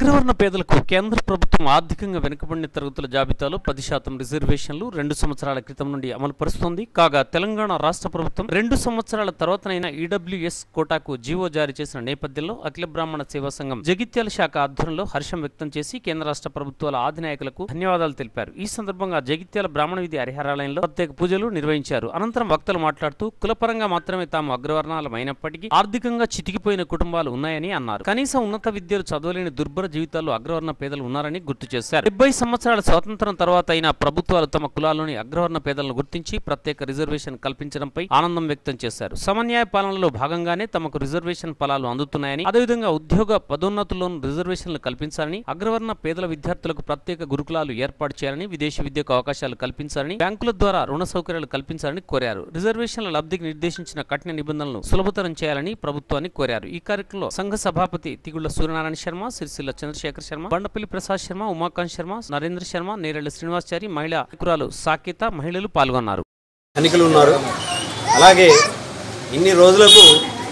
అగ్రవర్ణ పేదలకు కేంద్ర ప్రభుత్వం ఆర్థికంగా వెనుకబడిన తరగతుల జాబితాలో పది శాతం రిజర్వేషన్లు రెండు సంవత్సరాల క్రితం నుండి అమలు పరుస్తోంది కాగా తెలంగాణ రాష్ట్ర ప్రభుత్వం రెండు సంవత్సరాల తర్వాతనైనా ఈడబ్ల్యూఎస్ కోటాకు జీవో జారీ చేసిన నేపథ్యంలో అఖిల బ్రాహ్మణ సేవా సంఘం జగిత్యాల శాఖ ఆధ్వర్యంలో హర్షం వ్యక్తం చేసి కేంద్ర రాష్ట్ర ప్రభుత్వాల అధినాయకులకు ధన్యవాదాలు తెలిపారు ఈ సందర్భంగా జగిత్యాల బ్రాహ్మణ విధి హరిహరాలయంలో ప్రత్యేక పూజలు నిర్వహించారు అనంతరం వక్తలు మాట్లాడుతూ కులపరంగా మాత్రమే తాము అగ్రవర్ణాలమైనప్పటికీ ఆర్థికంగా చితికిపోయిన కుటుంబాలు ఉన్నాయని అన్నారు కనీసం ఉన్నత విద్యలు చదవలేని దుర్భర జీవితాల్లో అగ్రవర్ణ పేదలు ఉన్నారని గుర్తు చేశారు డెబ్బై సంవత్సరాల స్వాతంత్రం తర్వాత అయిన ప్రభుత్వాలు తమ కులాల్లోని అగ్రవర్ణ పేదలను గుర్తించి ప్రత్యేక రిజర్వేషన్ కల్పించడంపై ఆనందం వ్యక్తం చేశారు సమన్యాయ పాలనలో భాగంగానే తమకు రిజర్వేషన్ ఫలాలు అందుతున్నాయని అదేవిధంగా ఉద్యోగ పదోన్నతుల్లోనూ రిజర్వేషన్లు కల్పించాలని అగ్రవర్ణ పేదల విద్యార్థులకు ప్రత్యేక గురుకులాలు ఏర్పాటు చేయాలని విదేశీ విద్యకు అవకాశాలు కల్పించాలని బ్యాంకుల ద్వారా రుణ సౌకర్యాలు కల్పించాలని కోరారు రిజర్వేషన్ల లబ్ధికి నిర్దేశించిన కఠిన నిబంధనలను సులభతరం చేయాలని ప్రభుత్వాన్ని కోరారు ఈ కార్యక్రమంలో సంఘ సభాపతి తిగుళ్ల సూర్యనారాయణ శర్మ సిరిసిల్ల చంద్రశేఖర్ శర్మ బండపల్లి ప్రసాద్ శర్మ ఉమాకాంత్ శర్మ నరేంద్ర శర్మ నేరెళ్ల శ్రీనివాసాచారి మహిళా నాయకురాలు సాకేత మహిళలు పాల్గొన్నారు ధనికులు ఉన్నారు అలాగే ఇన్ని రోజులకు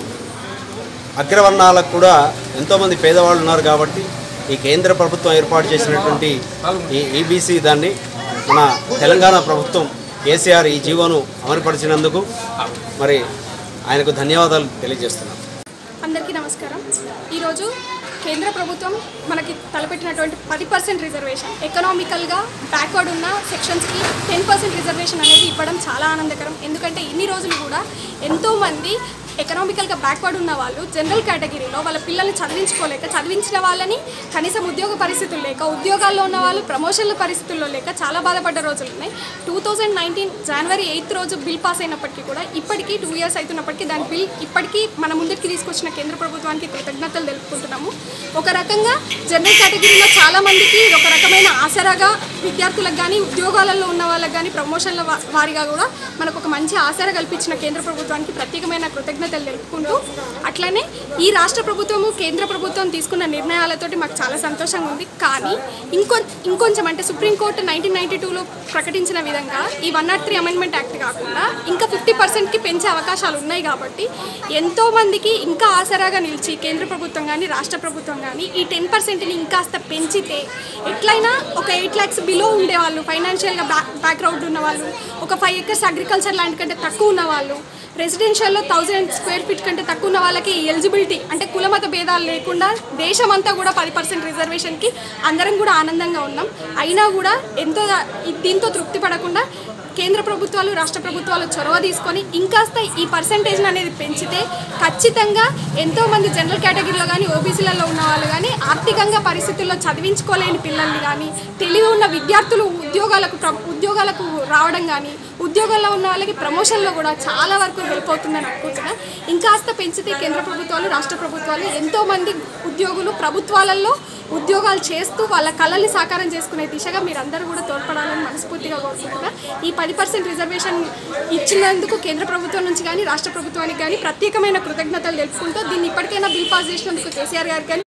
అగ్రవర్ణాలకు కూడా ఎంతోమంది పేదవాళ్ళు ఉన్నారు కాబట్టి ఈ కేంద్ర ప్రభుత్వం ఏర్పాటు చేసినటువంటి ఈ ఈబీసీ దాన్ని మన తెలంగాణ ప్రభుత్వం కేసీఆర్ ఈ జీవోను అమలుపరిచినందుకు మరి ఆయనకు ధన్యవాదాలు తెలియజేస్తున్నాను అందరికీ నమస్కారం ఈరోజు కేంద్ర ప్రభుత్వం మనకి తలపెట్టినటువంటి పది పర్సెంట్ రిజర్వేషన్ ఎకనామికల్గా బ్యాక్వర్డ్ ఉన్న సెక్షన్స్కి టెన్ పర్సెంట్ రిజర్వేషన్ అనేది ఇవ్వడం చాలా ఆనందకరం ఎందుకంటే ఇన్ని రోజులు కూడా ఎంతోమంది ఎకనామికల్గా బ్యాక్వర్డ్ ఉన్న వాళ్ళు జనరల్ కేటగిరీలో వాళ్ళ పిల్లల్ని చదివించుకోలేక చదివించిన వాళ్ళని కనీసం ఉద్యోగ పరిస్థితులు లేక ఉద్యోగాల్లో ఉన్న వాళ్ళు ప్రమోషన్ల పరిస్థితుల్లో లేక చాలా బాధపడ్డ రోజులు ఉన్నాయి టూ థౌజండ్ నైన్టీన్ జనవరి ఎయిత్ రోజు బిల్ పాస్ అయినప్పటికీ కూడా ఇప్పటికీ టూ ఇయర్స్ అవుతున్నప్పటికీ దాని బిల్ ఇప్పటికీ మన ముందుకి తీసుకొచ్చిన కేంద్ర ప్రభుత్వానికి కృతజ్ఞతలు తెలుపుకుంటున్నాము ఒక రకంగా జనరల్ కేటగిరీలో చాలా మందికి ఇది ఒక రకమైన ఆసరాగా విద్యార్థులకు కానీ ఉద్యోగాలలో ఉన్న వాళ్ళకి కానీ ప్రమోషన్ల వా- వారిగా కూడా మనకు ఒక మంచి ఆసరా కల్పించిన కేంద్ర ప్రభుత్వానికి ప్రత్యేకమైన కృతజ్ఞతలు తెలుపుకుంటూ అట్లనే ఈ రాష్ట్ర ప్రభుత్వము కేంద్ర ప్రభుత్వం తీసుకున్న నిర్ణయాలతోటి మాకు చాలా సంతోషంగా ఉంది కానీ ఇంకొ ఇంకొంచెం అంటే సుప్రీంకోర్టు నైన్టీన్ నైన్టీ టూలో ప్రకటించిన విధంగా ఈ one nought three amendment act కాకుండా ఇంకా ఫిఫ్టీ పర్సెంట్కి పెంచే అవకాశాలు ఉన్నాయి కాబట్టి ఎంతో మందికి ఇంకా ఆసరాగా నిలిచి కేంద్ర ప్రభుత్వం కానీ రాష్ట్ర ప్రభుత్వం కానీ ఈ టెన్ పర్సెంట్ని ఇంకాస్త పెంచితే ఎట్లయినా ఒక ఎయిట్ ల్యాక్స్ బిలో ఉండేవాళ్ళు ఫైనాన్షియల్గా బ్యాక్ బ్యాక్గ్రౌండ్ ఉన్న వాళ్ళు ఒక ఫైవ్ ఎకర్స్ అగ్రికల్చర్ ల్యాండ్ కంటే తక్కువ ఉన్న వాళ్ళు రెసిడెన్షియల్లో థౌజండ్ స్క్వేర్ ఫీట్ కంటే తక్కువ ఉన్న వాళ్ళకి ఎలిజిబిలిటీ అంటే కులమత భేదాలు లేకుండా దేశమంతా కూడా పది పర్సెంట్ రిజర్వేషన్కి అందరం కూడా ఆనందంగా ఉన్నాం అయినా కూడా ఎంతో దీంతో తృప్తి పడకుండా కేంద్ర ప్రభుత్వాలు రాష్ట్ర ప్రభుత్వాలు చొరవ తీసుకొని ఇంకాస్త ఈ పర్సంటేజ్ అనేది పెంచితే ఖచ్చితంగా ఎంతోమంది జనరల్ కేటగిరీలో కానీ ఓబీసీలలో ఉన్న వాళ్ళు కానీ ఆర్థికంగా పరిస్థితుల్లో చదివించుకోలేని పిల్లల్ని కానీ తెలివి ఉన్న విద్యార్థులు ఉద్యోగాలకు ప్ర- ఉద్యోగాలకు రావడం కానీ ఉద్యోగాల్లో ఉన్న వాళ్ళకి ప్రమోషన్లో కూడా చాలా వరకు హెల్ప్ అవుతుందని అనుకుంటున్నా ఇంకాస్త పెంచితే కేంద్ర ప్రభుత్వాలు రాష్ట్ర ప్రభుత్వాలు ఎంతోమంది ఉద్యోగులు ప్రభుత్వాలలో ఉద్యోగాలు చేస్తూ వాళ్ళ కళల్ని సాకారం చేసుకునే దిశగా మీరందరూ కూడా తోడ్పడాలని మనస్ఫూర్తిగా కోరుకుంటున్నా ఈ పది పర్సెంట్ రిజర్వేషన్ ఇచ్చినందుకు కేంద్ర ప్రభుత్వం నుంచి కానీ రాష్ట్ర ప్రభుత్వానికి కానీ ప్రత్యేకమైన కృతజ్ఞతలు తెలుపుకుంటూ దీన్ని ఇప్పటికైనా బిల్ పాస్ చేసినందుకు కేసీఆర్ గారికి కానీ